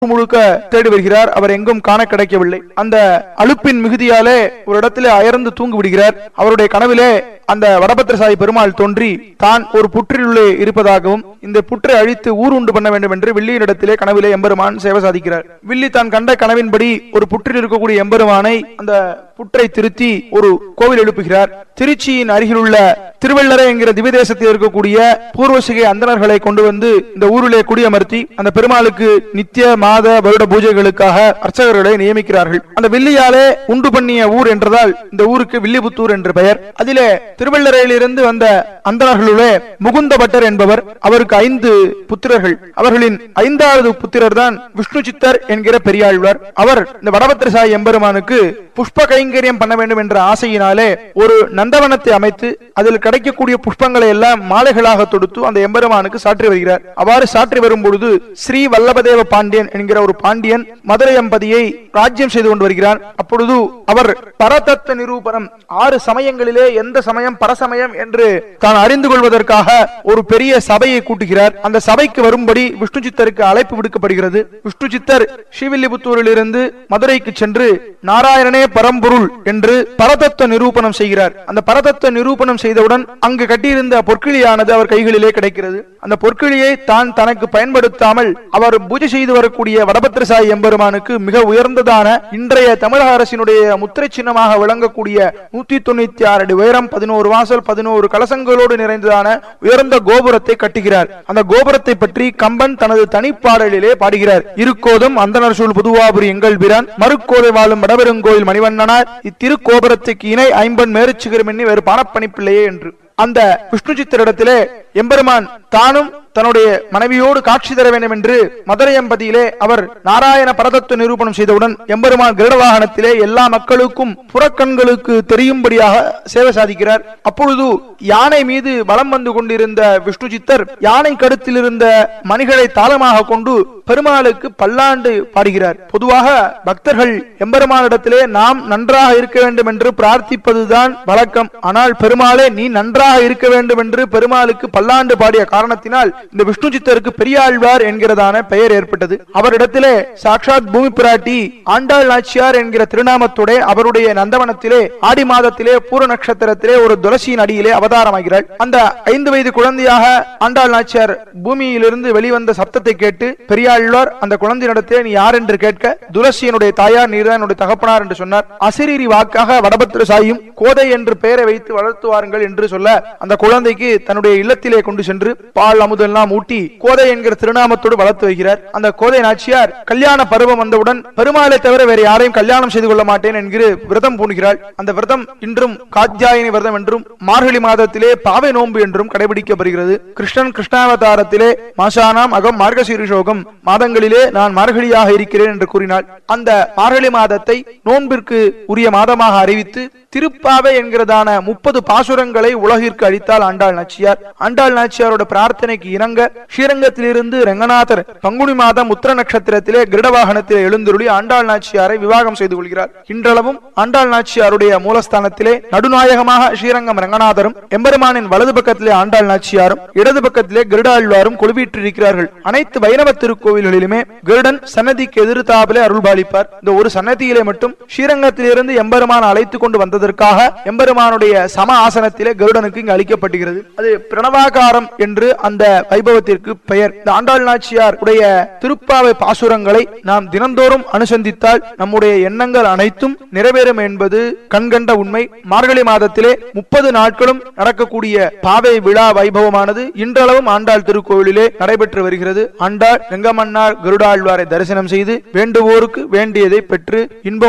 முழுக்க தேடி வருகிறார் அவர் எங்கும் காண கிடைக்கவில்லை அந்த அலுப்பின் மிகுதியாலே ஒரு இடத்திலே அயர்ந்து தூங்கி விடுகிறார் அவருடைய கனவிலே அந்த வடபத்திரசாயி பெருமாள் தோன்றி தான் ஒரு புற்றிலுள்ளே இருப்பதாகவும் இந்த புற்றை அழித்து ஊர் உண்டு பண்ண வேண்டும் என்று வில்லியினிடத்திலே கனவிலே எம்பெருமான் சேவை சாதிக்கிறார் வில்லி தான் கண்ட கனவின்படி ஒரு புற்றில் இருக்கக்கூடிய எம்பெருமானை அந்த புற்றை திருத்தி ஒரு கோவில் எழுப்புகிறார் திருச்சியின் அருகிலுள்ள திருவள்ளரை என்கிற திவ்யதேசத்தில் இருக்கக்கூடிய பூர்வசிகை அந்தணர்களை கொண்டு வந்து இந்த ஊரிலே குடியமர்த்தி அந்த பெருமாளுக்கு நித்திய மாத வருட பூஜைகளுக்காக அர்ச்சகர்களை நியமிக்கிறார்கள் அந்த வில்லியாலே உண்டு பண்ணிய ஊர் என்றதால் இந்த ஊருக்கு வில்லிபுத்தூர் என்று பெயர் அதிலே திருவள்ளரையிலிருந்து வந்த அந்தணர்களுள்ளே முகுந்த பட்டர் என்பவர் அவருக்கு ஐந்து புத்திரர்கள் அவர்களின் ஐந்தாவது புத்திரர் தான் விஷ்ணு சித்தர் என்கிற பெரியாழ்வார் அவர் இந்த வடபத்திரசாயி எம்பெருமானுக்கு புஷ்ப கைங்கரியம் பண்ண வேண்டும் என்ற ஆசையினாலே ஒரு நந்தவனத்தை அமைத்து அதில் கிடைக்கக்கூடிய புஷ்பங்களை எல்லாம் மாலைகளாக தொடுத்து அந்த எம்பெருமானுக்கு சாற்றி வருகிறார் அவ்வாறு சாற்றி வரும் பொழுது ஸ்ரீ வல்லபதேவ பாண்டியன் என்கிற ஒரு பாண்டியன் மதுரை எம்பதியை ராஜ்யம் செய்து கொண்டு வருகிறார் அப்பொழுது அவர் பரதத்துவ நிரூபணம் ஆறு சமயங்களிலே எந்த சமயம் பரசமயம் என்று தான் அறிந்து கொள்வதற்காக ஒரு பெரிய சபையை கூட்டுகிறார் அந்த சபைக்கு வரும்படி விஷ்ணு சித்தருக்கு அழைப்பு விடுக்கப்படுகிறது விஷ்ணு சித்தர் ஸ்ரீவில்லிபுத்தூரில் இருந்து மதுரைக்கு சென்று நாராயணனே பரம்பொருள் என்று பரதத்துவ நிரூபணம் செய்கிறார் அந்த பரதத்துவ நிரூபணம் செய்தவுடன் அங்கு கட்டியிருந்த பொற்கிளியானது அவர் கைகளிலே கிடைக்கிறது அந்த பொற்கிளியை தான் தனக்கு பயன்படுத்தாமல் அவர் பூஜை செய்து வரக்கூடிய வடபத்திரசாயி எம்பெருமானுக்கு மிக உயர்ந்ததான இன்றைய தமிழக அரசினுடைய முத்திரை சின்னமாக விளங்கக்கூடிய நூத்தி தொண்ணூத்தி ஆறு அடி உயரம் பதினோரு வாசல் பதினோரு கலசங்களோடு நிறைந்ததான உயர்ந்த கோபுரத்தை கட்டுகிறார் அந்த கோபுரத்தை பற்றி கம்பன் தனது தனிப்பாடலிலே பாடுகிறார் இருக்கோதும் அந்தனர் சூழ் புதுவாபுரி எங்கள் பிரான் மறுக்கோதை வாழும் வடபெருங்கோயில் மணிவண்ணனார் இத்திருக்கோபுரத்துக்கு இணை ஐம்பன் மேருச்சுகிரம் எண்ணி வேறு பானப்பணிப்பில்லையே என்று அந்த விஷ்ணு சித்தரிடத்திலே எம்பெருமான் தானும் தன்னுடைய மனைவியோடு காட்சி தர வேண்டும் என்று மதுரை எம்பதியிலே அவர் நாராயண பரதத்துவ நிரூபணம் செய்தவுடன் எம்பெருமான் கருட வாகனத்திலே எல்லா மக்களுக்கும் புறக்கண்களுக்கு தெரியும்படியாக சேவை சாதிக்கிறார் அப்பொழுது யானை மீது பலம் வந்து கொண்டிருந்த விஷ்ணு சித்தர் யானை கருத்தில் இருந்த மணிகளை தாளமாக கொண்டு பெருமாளுக்கு பல்லாண்டு பாடுகிறார் பொதுவாக பக்தர்கள் எம்பெருமானிடத்திலே நாம் நன்றாக இருக்க வேண்டும் என்று பிரார்த்திப்பதுதான் வழக்கம் ஆனால் பெருமாளே நீ நன்றாக இருக்க வேண்டும் என்று பெருமாளுக்கு பல்லாண்டு பாடிய காரணத்தினால் இந்த விஷ்ணு சித்தருக்கு பெரியாழ்வார் என்கிறதான பெயர் ஏற்பட்டது அவரிடத்திலே சாட்சாத் பூமி பிராட்டி ஆண்டாள் நாச்சியார் என்கிற திருநாமத்தோட அவருடைய நந்தவனத்திலே ஆடி மாதத்திலே பூர நட்சத்திரத்திலே ஒரு துளசியின் அடியிலே அவதாரமாகிறாள் அந்த ஐந்து வயது குழந்தையாக ஆண்டாள் நாச்சியார் பூமியிலிருந்து வெளிவந்த சப்தத்தை கேட்டு பெரியாழ்வார் அந்த குழந்தையிடத்திலே நீ யார் என்று கேட்க துளசியனுடைய தாயார் நீர்தான் என்னுடைய தகப்பனார் என்று சொன்னார் அசிரீரி வாக்காக வடபத்திர சாயும் கோதை என்று பெயரை வைத்து வளர்த்துவாருங்கள் என்று சொல்ல அந்த குழந்தைக்கு தன்னுடைய இல்லத்திலே கொண்டு சென்று பால் அமுதெல்லாம் ஊட்டி கோதை என்கிற திருநாமத்தோடு வளர்த்து வைக்கிறார் அந்த கோதை நாச்சியார் கல்யாண பருவம் வந்தவுடன் பெருமாளை தவிர வேறு யாரையும் கல்யாணம் செய்து கொள்ள மாட்டேன் என்கிற விரதம் பூணுகிறாள் அந்த விரதம் இன்றும் காத்தியாயினி விரதம் என்றும் மார்கழி மாதத்திலே பாவை நோன்பு என்றும் கடைபிடிக்கப்படுகிறது கிருஷ்ணன் கிருஷ்ணாவதாரத்திலே மாசானாம் அகம் மார்கசீரிஷோகம் மாதங்களிலே நான் மார்கழியாக இருக்கிறேன் என்று கூறினாள் அந்த மார்கழி மாதத்தை நோன்பிற்கு உரிய மாதமாக அறிவித்து திருப்பாவை என்கிறதான முப்பது பாசுரங்களை உலகிற்கு அளித்தால் ஆண்டாள் நாச்சியார் ஆண்டாள் நாச்சியாரோட பிரார்த்தனைக்கு இணங்க ஸ்ரீரங்கத்திலிருந்து ரங்கநாதர் பங்குனி மாதம் உத்தர நட்சத்திரத்திலே கிருட வாகனத்திலே எழுந்துருளி ஆண்டாள் நாச்சியாரை விவாகம் செய்து கொள்கிறார் இன்றளவும் ஆண்டாள் நாச்சியாருடைய மூலஸ்தானத்திலே நடுநாயகமாக ஸ்ரீரங்கம் ரங்கநாதரும் எம்பெருமானின் வலது பக்கத்திலே ஆண்டாள் நாச்சியாரும் இடது பக்கத்திலே கிருடாழ்வாரும் கொழுவீற்றிருக்கிறார்கள் அனைத்து வைணவ திருக்கோவில்களிலுமே கிருடன் சன்னதிக்கு எதிர்த்தாபிலே அருள்பாலிப்பார் இந்த ஒரு சன்னதியிலே மட்டும் ஸ்ரீரங்கத்திலிருந்து எம்பெருமான் அழைத்துக் கொண்டு வந்ததற்காக எம்பெருமானுடைய சம ஆசனத்திலே கருடனுக்கு இங்கு அளிக்கப்படுகிறது அது பிரணவாகாரம் என்று அந்த வைபவத்திற்கு பெயர் இந்த ஆண்டாள் நாச்சியார் உடைய திருப்பாவை பாசுரங்களை நாம் தினந்தோறும் அனுசந்தித்தால் நம்முடைய எண்ணங்கள் அனைத்தும் நிறைவேறும் என்பது கண்கண்ட உண்மை மார்கழி மாதத்திலே முப்பது நாட்களும் நடக்கக்கூடிய பாவை விழா வைபவமானது இன்றளவும் ஆண்டாள் திருக்கோவிலிலே நடைபெற்று வருகிறது ஆண்டாள் ரெங்கமன்னார் கருடாழ்வாரை தரிசனம் செய்து வேண்டுவோருக்கு வேண்டியதை பெற்று இன்பம்